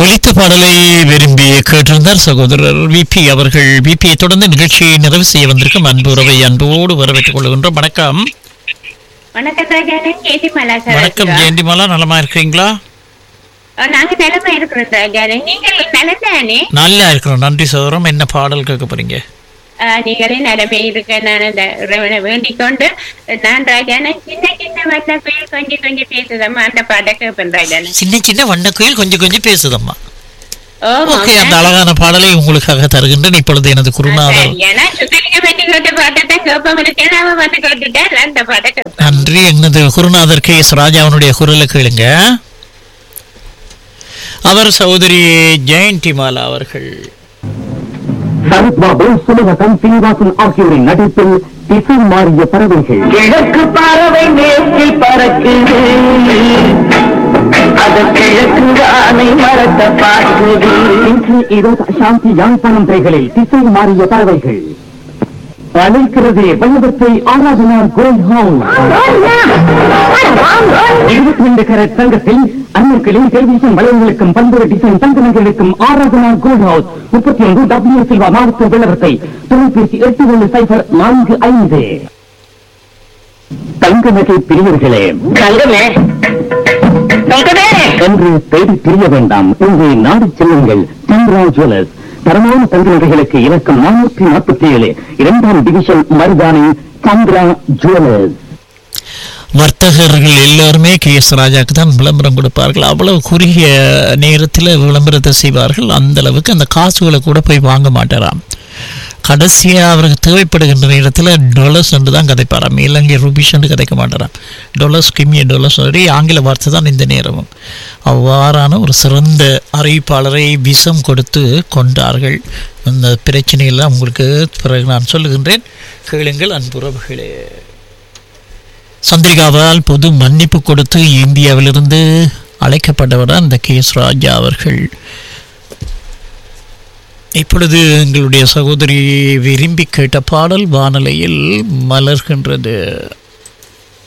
ஒலித்த பாடலை விரும்பி கேட்டிருந்தார் சகோதரர் விபி அவர்கள் விபியை தொடர்ந்து நிகழ்ச்சியை நிறைவு செய்ய வந்திருக்கும் அன்பு உறவை அன்போடு வரவேற்றுக் கொள்கின்றோம் வணக்கம் வணக்கம் ராஜானே கேட்டி மலா வணக்கம் ஜெயந்திமாலா நலமா இருக்கிறீங்களா நாங்க நிலைமை இருக்கிறோம் ராஜானே நீங்கள் நலந்தானே நல்லா இருக்கிறோம் நன்றி சகோதரம் என்ன பாடல் கேட்க போறீங்க நீங்களே நிலைமை இருக்க நான் அந்த இறைவனை வேண்டிக் கொண்டு நான் ராஜானே சின்ன சின்ன வந்த கோயில் கொஞ்சம் கொஞ்சம் பேசுதம்மா அந்த பாட்டை கேட்பேன் ராஜானே சின்ன சின்ன வண்ண கோயில் கொஞ்சம் கொஞ்சம் பேசுதம்மா ஓமா ஓகே அந்த அழகான பாடலை உங்களுக்காக தருகின்றேன் இப்பொழுது எனது குருநாதர் ஏன்னா சுத்தரிக்க வேண்டி கேட்ட பாட்டை தான் கேட்போம் இருக்கேன் அவன் வந்து கேட்டுட்டேன் அந்த பாட்டை கேட்பேன் நன்றி எனது குருநாதர் கே எஸ் ராஜாவனுடைய குரலை கேளுங்க அவர் சகோதரி ஜெயந்திமாலா அவர்கள் சரத் பாபு சுமகசன் சீனிவாசன் ஆகியோரின் நடிப்பில் திசை மாறிய பறவைகள் கிழக்கு பறவை மேற்கில் பறக்குது அது கிழக்கு வானை மறக்க பார்க்குது இன்று இருபது சாந்தி யாழ்ப்பாணம் திரைகளில் திசை மாறிய பறவைகள் அழைக்கிறது வல்லவத்தை ஆராதனார் கோல் ஹவுஸ் இருபத்தி ரெண்டு கரட் தங்கத்தில் அண்ணன்களின் டெலிவிஷன் வளையங்களுக்கும் பல்வேறு டிசைன் தங்க நகைகளுக்கும் ஆராதனார் கோல்ட் ஹவுஸ் முப்பத்தி ஒன்று டபிள்யூ சில்வா மாவட்ட விளவரத்தை தொலைபேசி எட்டு ஒன்று சைபர் நான்கு ஐந்து தங்க நகை பிரியர்களே தங்கமே தங்கமே என்று தேடி பிரிய வேண்டாம் உங்களை நாடி செல்லுங்கள் சந்திரா ஜுவல்லர்ஸ் தரமான தங்க நகைகளுக்கு இலக்கம் நானூற்றி நாற்பத்தி ஏழு இரண்டாம் டிவிஷன் மருதானை சந்திரா ஜுவல்லர்ஸ் வர்த்தகர்கள் எல்லாருமே கே எஸ் ராஜாக்கு தான் விளம்பரம் கொடுப்பார்கள் அவ்வளவு குறுகிய நேரத்தில் விளம்பரத்தை செய்வார்கள் அந்த அளவுக்கு அந்த காசுகளை கூட போய் வாங்க மாட்டாராம் கடைசியாக அவருக்கு தேவைப்படுகின்ற நேரத்தில் டொலர்ஸ் என்று தான் கதைப்பாராம் இலங்கை ருபீஸ் என்று கதைக்க மாட்டாராம் டொலர்ஸ் கிமிய டொலர்ஸ் சொல்லி ஆங்கில வார்த்தை தான் இந்த நேரமும் அவ்வாறான ஒரு சிறந்த அறிவிப்பாளரை விஷம் கொடுத்து கொண்டார்கள் அந்த பிரச்சனையெல்லாம் உங்களுக்கு பிறகு நான் சொல்லுகின்றேன் கேளுங்கள் அன்புறவுகளே சந்திரிகாவால் பொது மன்னிப்பு கொடுத்து இந்தியாவிலிருந்து அழைக்கப்பட்டவர் அந்த கே எஸ் ராஜா அவர்கள் இப்பொழுது எங்களுடைய சகோதரி விரும்பி கேட்ட பாடல் வானலையில் மலர்கின்றது